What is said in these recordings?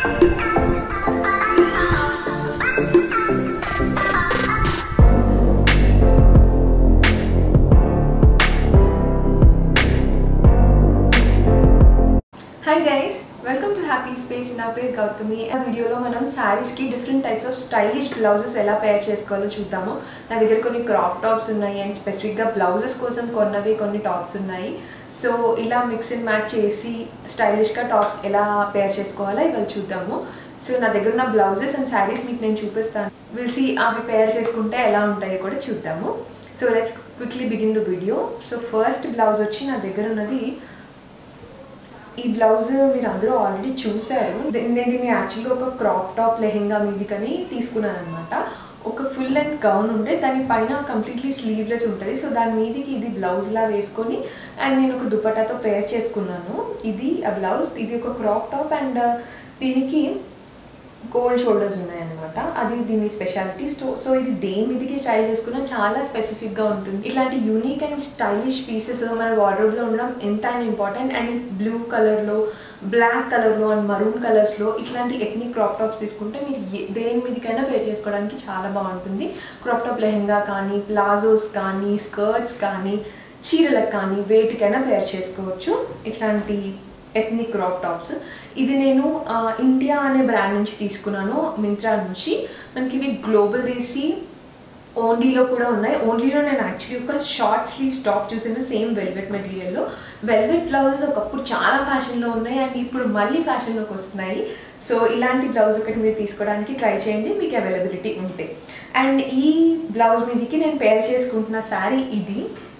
hi guys welcome to happy space నా పేరు గౌతమి ఆ వీడియోలో మనం శారీస్కి different types of stylish blouses ఎలా పేర్ చేసుకోవాలో చూద్దాము నా దగ్గర కొన్ని క్రాప్ టాప్స్ ఉన్నాయి అండ్ స్పెసిఫిక్గా బ్లౌజెస్ కోసం కొన్నవి కొన్ని టాప్స్ ఉన్నాయి సో ఇలా మిక్స్ అండ్ మ్యాచ్ చేసి స్టైలిష్గా టాప్స్ ఎలా పేర్ చేసుకోవాలో ఇవాళ చూద్దాము సో నా దగ్గర ఉన్న బ్లౌజెస్ అండ్ శారీస్ మీకు నేను చూపిస్తాను విల్సి అవి పేర్ చేసుకుంటే ఎలా ఉంటాయో కూడా చూద్దాము so let's quickly begin the video so first blouse వచ్చి నా దగ్గర ఉన్నది ఈ బ్లౌజ్ మీరు అందరూ ఆల్రెడీ చూసారు ది- నేను దీన్ని యాక్చువల్గా ఒక క్రాప్ టాప్ లెహెంగా మీదికని తీసుకున్నాను అనమాట ఒక ఫుల్ లెంత్ గౌన్ ఉండే దాని పైన కంప్లీట్లీ స్లీవ్లెస్ ఉంటుంది సో దాని మీదకి ఇది బ్లౌజ్ లా వేసుకొని అండ్ నేను ఒక దుపట్టాతో పేర్ చేసుకున్నాను ఇది ఆ బ్లౌజ్ ఇది ఒక క్రాప్ టాప్ అండ్ దీనికి గోల్డ్ షోల్డర్స్ ఉన్నాయన్నమాట అది దీని స్పెషాలిటీ సో సో ఇది డే మీదకి స్టైల్ చేసుకున్న చాలా స్పెసిఫిక్గా ఉంటుంది ఇట్లాంటి యూనిక్ అండ్ స్టైలిష్ పీసెస్ మన వార్డ్రోబ్లో ఉండడం ఎంత ఇంపార్టెంట్ అండ్ బ్లూ కలర్లో బ్లాక్ కలర్లో అండ్ మరూన్ కలర్స్లో ఇట్లాంటి ఎథనిక్ క్రాప్ టాప్స్ తీసుకుంటే మీరు ఏ- దేని మీదకైనా వేర్ చేసుకోవడానికి చాలా బాగుంటుంది క్రాప్ టాప్ లెహెంగా కానీ ప్లాజోస్ కానీ స్కర్ట్స్ కానీ చీరలకు కానీ వేటికైనా వేర్ చేసుకోవచ్చు ఇట్లాంటి ఎథనిక్ క్రాప్ టాప్స్ ఇది నేను ఆ, ఇండియా అనే బ్రాండ్ నుంచి తీసుకున్నాను మింత్రా నుంచి మనకి ఇవి గ్లోబల్ తీసి ఓన్లీలో కూడా ఉన్నాయి ఓన్లీలో నేను యాక్చువల్లీ ఒక షార్ట్ స్లీవ్స్ టాప్ చూసాను సేమ్ వెల్వెట్ మెటీరియల్లో వెల్వెట్ బ్లౌజెస్ ఒకప్పుడు చాలా ఫ్యాషన్లో ఉన్నాయి అండ్ ఇప్పుడు మళ్ళీ ఫ్యాషన్లోకి వస్తున్నాయి సో ఇలాంటి బ్లౌజ్ ఒకటి మీరు తీసుకోవడానికి ట్రై చేయండి మీకు అవైలబిలిటీ ఉంటే అండ్ ఈ బ్లౌజ్ మీదకి నేను పేర్ చేసుకుంటున్న శారీ ఇది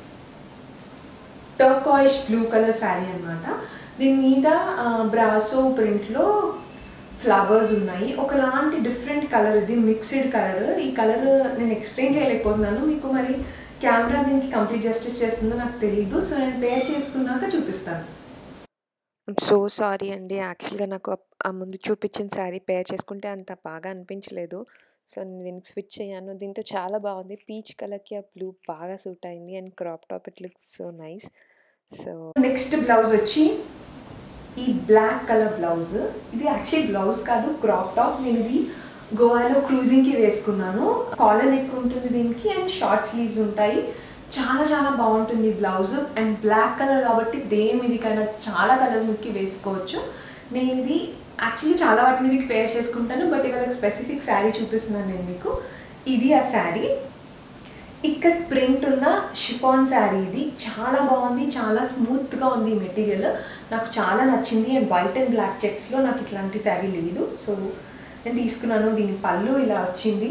టర్కాయిష్ బ్లూ కలర్ శారీ అన్నమాట దీని మీద బ్రాసో ప్రింట్లో ఫ్లవర్స్ ఉన్నాయి ఒకలాంటి డిఫరెంట్ కలర్ ఇది మిక్స్డ్ కలర్ ఈ కలర్ నేను ఎక్స్ప్లెయిన్ చేయలేకపోతున్నాను మీకు మరి కెమెరా దీనికి కంప్లీట్ జస్టిస్ చేస్తుందో నాకు తెలియదు సో నేను పేర్ చేసుకున్నాక చూపిస్తాను సో సారీ అండి యాక్చువల్గా నాకు అప్- ఆ ముందు చూపించిన శారీ పేర్ చేసుకుంటే అంత బాగా అనిపించలేదు సో నేను దీనికి స్విచ్ అయ్యాను దీంతో చాలా బాగుంది పీచ్ కలర్కి ఆ బ్లూ బాగా సూట్ అయింది and crop top it looks so nice so next blouse వచ్చి ఈ బ్లాక్ కలర్ బ్లౌజ్ ఇది యాక్చువల్లీ బ్లౌజ్ కాదు క్రాప్ టాప్ నేను ఇది గోవాలో క్రూజింగ్కి వేసుకున్నాను కాలర్ నెక్ ఉంటుంది దీనికి అండ్ షార్ట్ స్లీవ్స్ ఉంటాయి చాలా చాలా బాగుంటుంది బ్లౌజ్ అండ్ బ్లాక్ కలర్ కాబట్టి దేని మీదకైనా చాలా కలర్స్ మీదకి వేసుకోవచ్చు నేను ఇది యాక్చువల్లీ చాలా వాటి మీదకి పేర్ చేసుకుంటాను బట్ ఇవాళ స్పెసిఫిక్ శారీ చూపిస్తున్నాను నేను మీకు ఇది ఆ శారీ ఇక్కడ ప్రింట్ ఉన్న షిఫాన్ శారీ ఇది చాలా బాగుంది చాలా స్మూత్గా ఉంది ఈ మెటీరియల్ నాకు చాలా నచ్చింది అండ్ వైట్ అండ్ బ్లాక్ చెక్స్లో నాకు ఇట్లాంటి శారీ లేదు సో నేను తీసుకున్నాను దీని పళ్ళు ఇలా వచ్చింది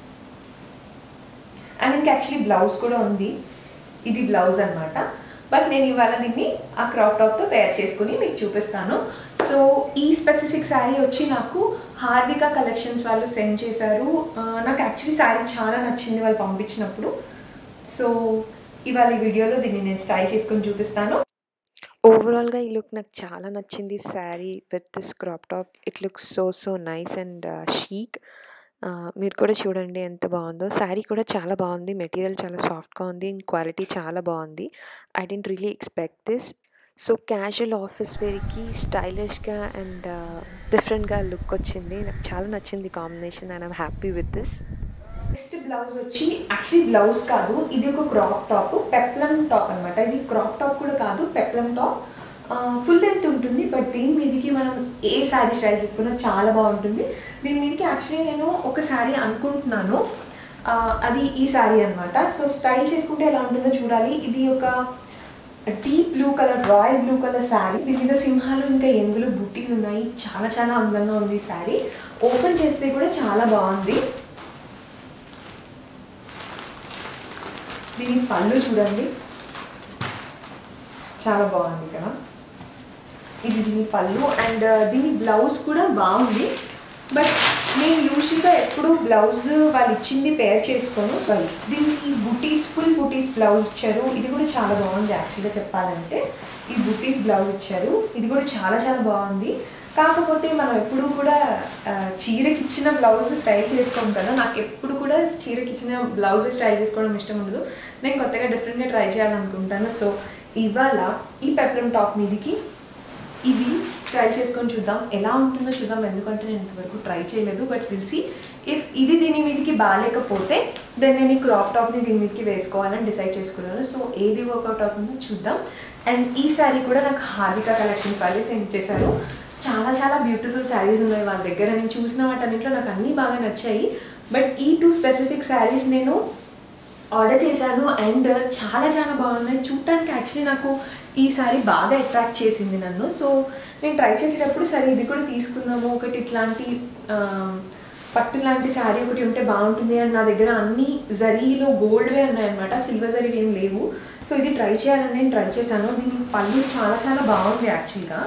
అండ్ ఇంకా యాక్చువల్లీ బ్లౌజ్ కూడా ఉంది ఇది బ్లౌజ్ అన్నమాట బట్ నేను ఇవాళ దీన్ని ఆ క్రాప్ టాప్తో పేర్ చేసుకుని మీకు చూపిస్తాను సో ఈ స్పెసిఫిక్ శారీ వచ్చి నాకు హార్దిక కలెక్షన్స్ వాళ్ళు సెండ్ చేశారు ఆ, నాకు యాక్చువల్లీ శారీ చాలా నచ్చింది వాళ్ళు పంపించినప్పుడు సో ఇవాళ ఈ వీడియోలో దీన్ని నేను స్టైల్ చేసుకొని చూపిస్తాను ఓవరాల్గా ఈ లుక్ నాకు చాలా నచ్చింది sari with this crop top it looks so so nice and chic మీరు కూడా చూడండి ఎంత బాగుందో శారీ కూడా చాలా బాగుంది మెటీరియల్ చాలా సాఫ్ట్గా ఉంది అండ్ క్వాలిటీ చాలా బాగుంది I didn't really expect this so casual office వేర్కి స్టైలిష్గా అండ్ డిఫరెంట్గా లుక్ వచ్చింది నాకు చాలా నచ్చింది combination and I'm happy with this next blouse వచ్చి యాక్చువల్లీ బ్లౌజ్ కాదు ఇది ఒక క్రాప్ టాప్ పెప్లం టాప్ అన్నమాట ఇది క్రాప్ టాప్ కూడా కాదు పెప్లం టాప్ ఫుల్ లెంత్ ఉంటుంది బట్ దీని మీదకి మనం ఏ శారీ స్టైల్ చేసుకున్నా చాలా బాగుంటుంది దీని మీదకి యాక్చువల్లీ నేను ఒక శారీ అనుకుంటున్నాను ఆ, అది ఈ శారీ అన్నమాట సో స్టైల్ చేసుకుంటే ఎలా ఉంటుందో చూడాలి ఇది ఒక deep blue colour royal blue colour sari దీని మీద సింహాలు ఇంకా ఏనుగులు బుట్టీస్ ఉన్నాయి చాలా చాలా అందంగా ఉంది ఈ శారీ ఓపెన్ చేస్తే కూడా చాలా బాగుంది దీని పళ్ళు చూడండి చాలా బాగుంది ఇక్కడ ఇది దీని పళ్ళు అండ్ దీని బ్లౌజ్ కూడా బాగుంది బట్ నేను యూజువల్గా ఎప్పుడు బ్లౌజ్ వాళ్ళు ఇచ్చింది పేర్ చేసుకోను సారీ దీనికి బుటీస్ ఫుల్ బుటీస్ బ్లౌజ్ ఇచ్చారు ఇది కూడా చాలా బాగుంది యాక్చువల్గా చెప్పాలంటే ఈ బుటీస్ బ్లౌజ్ ఇచ్చారు ఇది కూడా చాలా చాలా బాగుంది కాకపోతే మనం ఎప్పుడు కూడా ఆ, చీరకి ఇచ్చిన బ్లౌజ్ స్టైల్ చేసుకోం కదా నాకు ఎప్పుడు కూడా చీరకి ఇచ్చిన బ్లౌజ్ స్టైల్ చేసుకోవడం ఇష్టం ఉండదు నేను కొత్తగా డిఫరెంట్గా ట్రై చేయాలనుకుంటాను సో ఇవాళ ఈ పెప్లం టాప్ మీదకి ఇది స్టైల్ చేసుకొని చూద్దాం ఎలా ఉంటుందో చూద్దాం ఎందుకంటే నేను ఇంతవరకు ట్రై చేయలేదు బట్ తెలిసి ఇఫ్ ఇది దీని మీదకి బాగాలేకపోతే దెన్ నేను ఈ క్రాప్ టాప్ని దీని మీదకి వేసుకోవాలని డిసైడ్ చేసుకున్నాను సో ఏది వర్కౌట్ అవుతుందో చూద్దాం అండ్ ఈ శారీ కూడా నాకు హార్విక కలెక్షన్స్ వాళ్ళే సెండ్ చేశారు చాలా చాలా బ్యూటిఫుల్ శారీస్ ఉన్నాయి వాళ్ళ దగ్గర నేను చూసిన వాటన్నింటిలో నాకు అన్నీ బాగా నచ్చాయి బట్ ఈ టూ స్పెసిఫిక్ శారీస్ నేను ఆర్డర్ చేశాను అండ్ చాలా చాలా బాగున్నాయి చూడటానికి యాక్చువల్లీ నాకు ఈ సారీ బాగా అట్రాక్ట్ చేసింది నన్ను సో నేను ట్రై చేసేటప్పుడు సరే ఇది కూడా తీసుకుందాము ఒకటి ఇట్లాంటి ఆ, పట్టు లాంటి శారీ ఒకటి ఉంటే బాగుంటుంది అండ్ నా దగ్గర అన్ని జరీలో గోల్డ్వే ఉన్నాయన్నమాట సిల్వర్ జరీ ఏం లేవు సో ఇది ట్రై చేయాలని నేను ట్రై చేశాను దీని పళ్ళు చాలా చాలా బాగుంది యాక్చువల్గా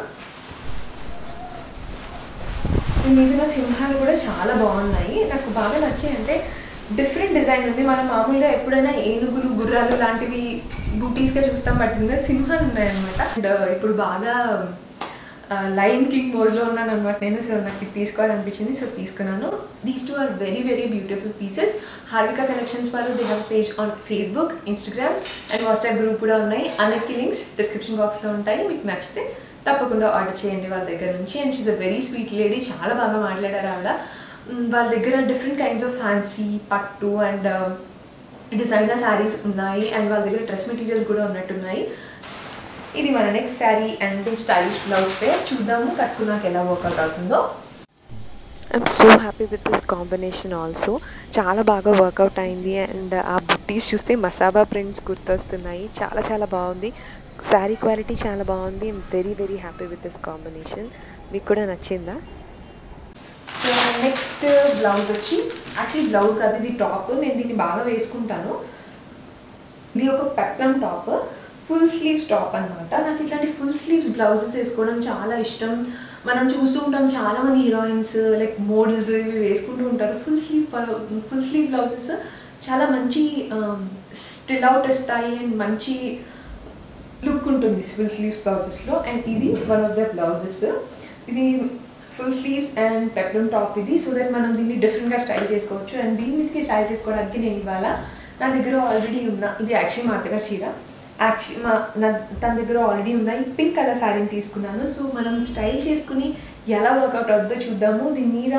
దీని మీద సింహాలు కూడా చాలా బాగున్నాయి నాకు బాగా నచ్చాయి అంటే డిఫరెంట్ డిజైన్ ఉంది మనం మామూలుగా ఎప్పుడైనా ఏనుగులు గుర్రాలు లాంటివి బూటీస్గా చూస్తాం బట్ ఇందులో సింహాలు ఉన్నాయన్నమాట అండ్ ఇప్పుడు బాగా లైన్ కింగ్ మోడ్లో ఉన్నాను అనమాట నేను సో నాకు ఇది తీసుకోవాలనిపించింది సో తీసుకున్నాను these two are very very beautiful pieces Harvika collections వాళ్ళు they have page on Facebook Instagram and WhatsApp group కూడా ఉన్నాయి అన్నిటికీ లింక్స్ డిస్క్రిప్షన్ బాక్స్లో ఉంటాయి మీకు నచ్చితే తప్పకుండా ఆర్డర్ చేయండి వాళ్ళ దగ్గర నుంచి and she's a very sweet lady చాలా బాగా మాట్లాడారు ఆవిడ మ్, వాళ్ళ దగ్గర డిఫరెంట్ కైండ్స్ ఆఫ్ ఫ్యాన్సీ పట్టు అండ్ డిజైనర్ శారీస్ ఉన్నాయి అండ్ వాళ్ళ దగ్గర డ్రెస్ మెటీరియల్స్ కూడా ఉన్నట్టున్నాయి ఇది మన next sari and stylish blouse పే చూద్దాము కట్టుకున్నాక ఎలా వర్కౌట్ అవుతుందో I'm so happy with this combination also చాలా బాగా వర్కౌట్ అయింది అండ్ ఆ బుట్టీస్ చూస్తే మసాబా ప్రింట్స్ గుర్తొస్తున్నాయి చాలా చాలా బాగుంది శారీ క్వాలిటీ చాలా బాగుంది I'm very very happy with this combination మీకు కూడా నచ్చిందా సో నెక్స్ట్ బ్లౌజ్ వచ్చి యాక్చువల్లీ బ్లౌజ్ కాదు ఇది టాప్ నేను దీన్ని బాగా వేసుకుంటాను ఇది ఒక peplum top full sleeves top అన్నమాట నాకు ఇట్లాంటి ఫుల్ స్లీవ్స్ బ్లౌజెస్ వేసుకోవడం చాలా ఇష్టం మనం చూస్తూ ఉంటాం చాలా మంది హీరోయిన్స్ లైక్ మోడల్స్ ఇవి వేసుకుంటూ ఉంటారు full sleeve full sleeve blouses చాలా మంచి స్టిల్ అవుట్ ఇస్తాయి అండ్ మంచి లుక్ ఉంటుంది ఫుల్ స్లీవ్స్ బ్లౌజెస్లో అండ్ ఇది వన్ ఆఫ్ ద బ్లౌజెస్ ఇది full sleeves and peplum top ఇది సో దట్ మనం దీన్ని డిఫరెంట్గా స్టైల్ చేసుకోవచ్చు అండ్ దీని మీదకి స్టైల్ చేసుకోవడానికి నేను ఇవాళ నా దగ్గర ఆల్రెడీ ఉన్న ఇది యాక్చువల్లీ మా అత్తగారి చీర యాక్చువల్లీ మా నా తన దగ్గర ఆల్రెడీ ఉన్న ఈ పింక్ కలర్ శారీని తీసుకున్నాను సో మనం స్టైల్ చేసుకుని ఎలా వర్కౌట్ అవుతుందో చూద్దాము దీని మీద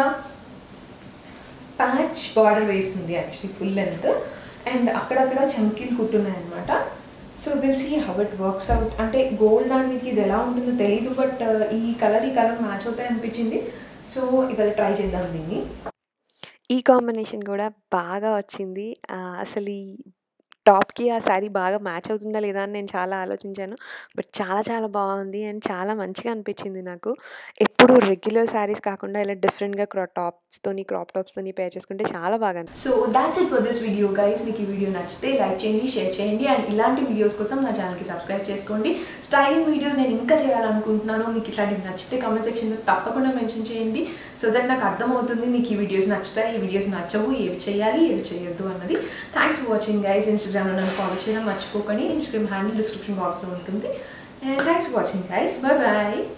ప్యాచ్ బార్డర్ వేసింది యాక్చువల్లీ ఫుల్ లెంత్ అండ్ అక్కడక్కడ చమ్కీలు కుట్టున్నాయి అనమాట so will see how it works out అంటే గోల్డ్ దానికి ఇది ఎలా ఉంటుందో తెలియదు బట్ ఈ కలర్ ఈ కలర్ మ్యాచ్ అవుతాయి అనిపించింది సో ఇవాళ ట్రై చేద్దాం దీన్ని ఈ కాంబినేషన్ కూడా బాగా వచ్చింది ఆ, అసలు ఈ టాప్కి ఆ శారీ బాగా మ్యాచ్ అవుతుందా లేదా అని నేను చాలా ఆలోచించాను బట్ చాలా చాలా బాగుంది అండ్ చాలా మంచిగా అనిపించింది నాకు ఎప్పుడు రెగ్యులర్ శారీస్ కాకుండా ఇలా డిఫరెంట్గా క్రా టాప్స్తోని క్రాప్ టాప్స్తోని పేర్ చేసుకుంటే చాలా బాగా అనిపిస్తుంది so that's it for this video guys మీకు ఈ వీడియో నచ్చితే లైక్ చేయండి షేర్ చేయండి అండ్ ఇలాంటి వీడియోస్ కోసం నా ఛానల్కి సబ్స్క్రైబ్ చేసుకోండి స్టైలింగ్ వీడియోస్ నేను ఇంకా చేయాలనుకుంటున్నాను మీకు ఇట్లాంటివి నచ్చితే కామెంట్ సెక్షన్లో తప్పకుండా మెన్షన్ చేయండి సో దట్ నాకు అర్థమవుతుంది మీకు ఈ వీడియోస్ నచ్చుతాయి ఈ వీడియోస్ నచ్చవు ఏవి చేయాలి ఏవి చేయొద్దు అన్నది థ్యాంక్స్ ఫర్ వాచింగ్ గైస్ ఇన్స్టాగ్రామ్లో నన్ను ఫాలో చేయడం మర్చిపోకండి ఇన్స్టాగ్రామ్ హ్యాండిల్ డిస్క్రిప్షన్ బాక్స్లో ఉంటుంది and thanks for watching guys bye bye